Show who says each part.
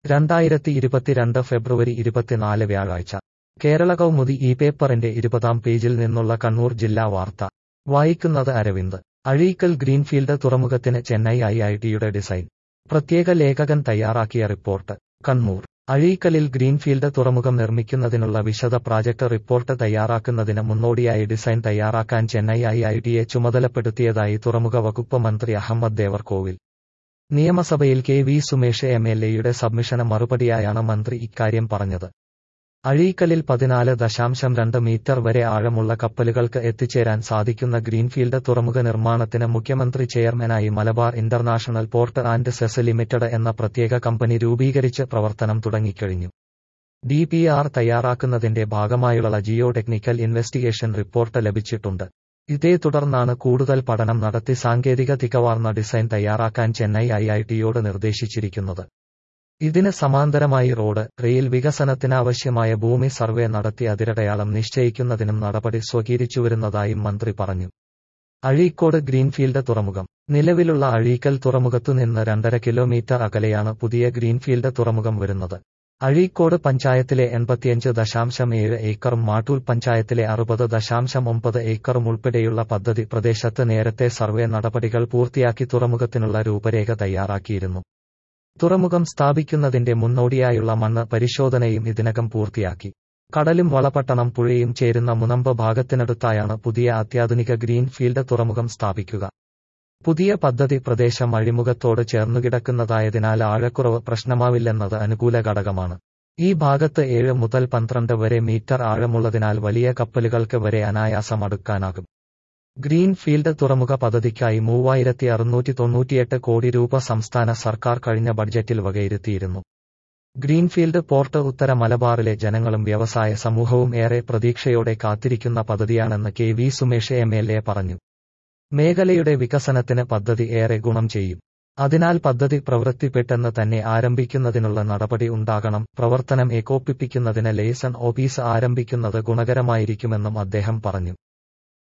Speaker 1: രണ്ടായിരത്തി ഇരുപത്തിരണ്ട് ഫെബ്രുവരി ഇരുപത്തിനാല് വ്യാഴാഴ്ച കേരള കൗമുദി ഈ പേപ്പറിന്റെ ഇരുപതാം പേജിൽ നിന്നുള്ള കണ്ണൂർ ജില്ലാ വാർത്ത വായിക്കുന്നത് അരവിന്ദ് അഴീക്കൽ ഗ്രീൻഫീൽഡ് തുറമുഖത്തിന് ചെന്നൈ ഐ ഐ ടിയുടെ ഡിസൈൻ പ്രത്യേക ലേഖകൻ തയ്യാറാക്കിയ റിപ്പോർട്ട് കണ്ണൂർ അഴീക്കലിൽ ഗ്രീൻഫീൽഡ് തുറമുഖം നിർമ്മിക്കുന്നതിനുള്ള വിശദ പ്രാജക്ട് റിപ്പോർട്ട് തയ്യാറാക്കുന്നതിന് മുന്നോടിയായി ഡിസൈൻ തയ്യാറാക്കാൻ ചെന്നൈ ഐ ഐ ടിയെ ചുമതലപ്പെടുത്തിയതായി തുറമുഖ വകുപ്പ് മന്ത്രി അഹമ്മദ് ദേവർകോവിൽ നിയമസഭയിൽ K V Sumesh M L എയുടെ സബ്മിഷന് മറുപടിയായാണ് മന്ത്രി ഇക്കാര്യം പറഞ്ഞത് അഴീക്കലിൽ പതിനാല് ദശാംശം രണ്ട് മീറ്റർ വരെ ആഴമുള്ള കപ്പലുകൾക്ക് എത്തിച്ചേരാൻ സാധിക്കുന്ന ഗ്രീൻഫീൽഡ് തുറമുഖ നിർമ്മാണത്തിന് മുഖ്യമന്ത്രി ചെയർമാനായി Malabar international port and SEZ limited എന്ന പ്രത്യേക കമ്പനി രൂപീകരിച്ച് പ്രവർത്തനം തുടങ്ങിക്കഴിഞ്ഞു ഡി പി ആർ തയ്യാറാക്കുന്നതിന്റെ ഭാഗമായുള്ള ജിയോ ടെക്നിക്കൽ ഇൻവെസ്റ്റിഗേഷൻ റിപ്പോർട്ട് ലഭിച്ചിട്ടുണ്ട് ഇതേ തുടർന്നാണ് കൂടുതൽ പഠനം നടത്തി സാങ്കേതിക തികവാർന്ന ഡിസൈൻ തയ്യാറാക്കാൻ ചെന്നൈ ഐ ഐ ടിയോട് നിർദ്ദേശിച്ചിരിക്കുന്നത് ഇതിന് സമാന്തരമായി റോഡ് റെയിൽ വികസനത്തിനാവശ്യമായ ഭൂമി സർവേ നടത്തി അതിരടയാളം നിശ്ചയിക്കുന്നതിനും നടപടി സ്വീകരിച്ചുവരുന്നതായും മന്ത്രി പറഞ്ഞു അഴീക്കോട് ഗ്രീൻഫീൽഡ് തുറമുഖം നിലവിലുള്ള അഴീക്കൽ തുറമുഖത്തുനിന്ന് രണ്ടര കിലോമീറ്റർ അകലെയാണ് പുതിയ ഗ്രീൻഫീൽഡ് തുറമുഖം വരുന്നത് അഴീക്കോട് പഞ്ചായത്തിലെ എൺപത്തിയഞ്ച് ദശാംശം ഏഴ് ഏക്കറും മാട്ടൂൽ പഞ്ചായത്തിലെ അറുപത് ദശാംശം ഒമ്പത് ഏക്കറും ഉൾപ്പെടെയുള്ള പദ്ധതി പ്രദേശത്ത് നേരത്തെ സർവേ നടപടികൾ പൂർത്തിയാക്കി തുറമുഖത്തിനുള്ള രൂപരേഖ തയ്യാറാക്കിയിരുന്നു തുറമുഖം സ്ഥാപിക്കുന്നതിന്റെ മുന്നോടിയായുള്ള മണ്ണ് പരിശോധനയും ഇതിനകം പൂർത്തിയാക്കി കടലും വളപട്ടണം പുഴയും ചേരുന്ന മുനമ്പ് ഭാഗത്തിനടുത്തായാണ് പുതിയ അത്യാധുനിക ഗ്രീൻ ഫീൽഡ് തുറമുഖം സ്ഥാപിക്കുക പുതിയ പദ്ധതി പ്രദേശം അഴിമുഖത്തോട് ചേർന്നുകിടക്കുന്നതായതിനാൽ ആഴക്കുറവ് പ്രശ്നമാവില്ലെന്നത് അനുകൂല ഘടകമാണ് ഈ ഭാഗത്ത് ഏഴ് മുതൽ പന്ത്രണ്ട് വരെ മീറ്റർ ആഴമുള്ളതിനാൽ വലിയ കപ്പലുകൾക്ക് വരെ അനായാസം അടുക്കാനാകും ഗ്രീൻ ഫീൽഡ് തുറമുഖ പദ്ധതിക്കായി മൂവായിരത്തി അറുന്നൂറ്റി തൊണ്ണൂറ്റിയെട്ട് കോടി രൂപ സംസ്ഥാന സർക്കാർ കഴിഞ്ഞ ബഡ്ജറ്റിൽ വകയിരുത്തിയിരുന്നു ഗ്രീൻഫീൽഡ് പോർട്ട് ഉത്തര മലബാറിലെ ജനങ്ങളും വ്യവസായ സമൂഹവും ഏറെ പ്രതീക്ഷയോടെ കാത്തിരിക്കുന്ന പദ്ധതിയാണെന്ന് K V Sumesh M L A പറഞ്ഞു മേഖലയുടെ വികസനത്തിന് പദ്ധതി ഏറെ ഗുണം ചെയ്യും അതിനാൽ പദ്ധതി പ്രവൃത്തി പെട്ടെന്ന് തന്നെ ആരംഭിക്കുന്നതിനുള്ള നടപടി ഉണ്ടാകണം പ്രവർത്തനം ഏകോപിപ്പിക്കുന്നതിന് ലേസൺ ഓഫീസ് ആരംഭിക്കുന്നത് ഗുണകരമായിരിക്കുമെന്നും അദ്ദേഹം പറഞ്ഞു